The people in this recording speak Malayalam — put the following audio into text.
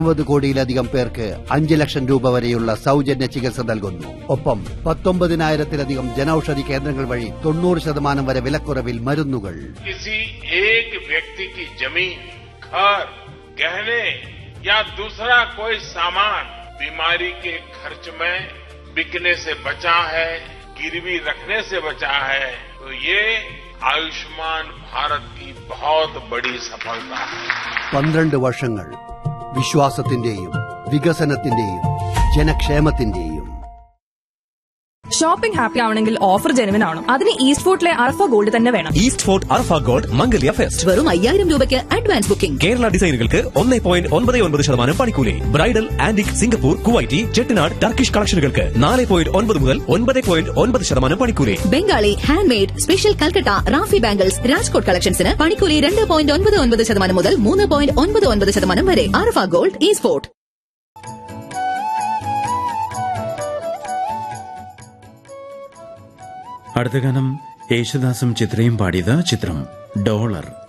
ഇരുപത് കോടിയിലധികം പേർക്ക് അഞ്ച് ലക്ഷം രൂപ വരെയുള്ള സൗജന്യ ചികിത്സ നൽകുന്നു ഒപ്പം പത്തൊമ്പതിനായിരത്തിലധികം ജനൌഷധി കേന്ദ്രങ്ങൾ വഴി തൊണ്ണൂറ് ശതമാനം വരെ വിലക്കുറവിൽ മരുന്നുകൾ किसी एक व्यक्ति की जमीन घर गहने या दूसरा कोई सामान बीमारी के खर्च में बिकने से बचा है गिरवी रखने से बचा है तो ये आयुष्मान भारत की बहुत बड़ी सफलता है പന്ത്രണ്ട് വർഷങ്ങൾ വിശ്വാസത്തിന്റെയും വികസനത്തിന്റെയും ജനക്ഷേമത്തിന്റെയും ഷോപ്പിംഗ് ഹാപ്പി ആവണമെങ്കിൽ ഓഫർ ജെനുവിൻ ആണ് അതിന് ഈസ്റ്റ് ഫോർട്ടിലെ അർഫ ഗോൾഡ് തന്നെ വേണം east fort Arfa gold Mangalya fest വെറും അയ്യായിരം രൂപയ്ക്ക് അഡ്വാൻസ് ബുക്കിംഗ് കേരള ഡിസൈനുകൾക്ക് ഒന്നേ പോയിന്റ് ഒൻപത് ഒൻപത് ശതമാനം പണിക്കൂലി bridal antique Singapore Kuwaiti Chettinad Turkish കളക്ഷനുകൾക്ക് നാല് പോയിന്റ് ഒൻപത് മുതൽ ഒൻപത് പോയിന്റ് ഒൻപത് ശതമാനം പണിക്കൂലി Bengali handmade special Calcutta Rafi bangles Rajkot കളക്ഷൻസിന് പണിക്കൂലി രണ്ട് പോയിന്റ് ഒൻപത് ഒൻപത് ശതമാനം മുതൽ മൂന്ന് പോയിന്റ് ഒൻപത് ഒൻപത് ശതമാനം വരെ ആർഫ ഗോൾഡ് ഈ സ്പോർട്ട് അടുത്ത ഗാനം യേശുദാസും ചിത്രയും പാടിയത് ചിത്രം ഡോളർ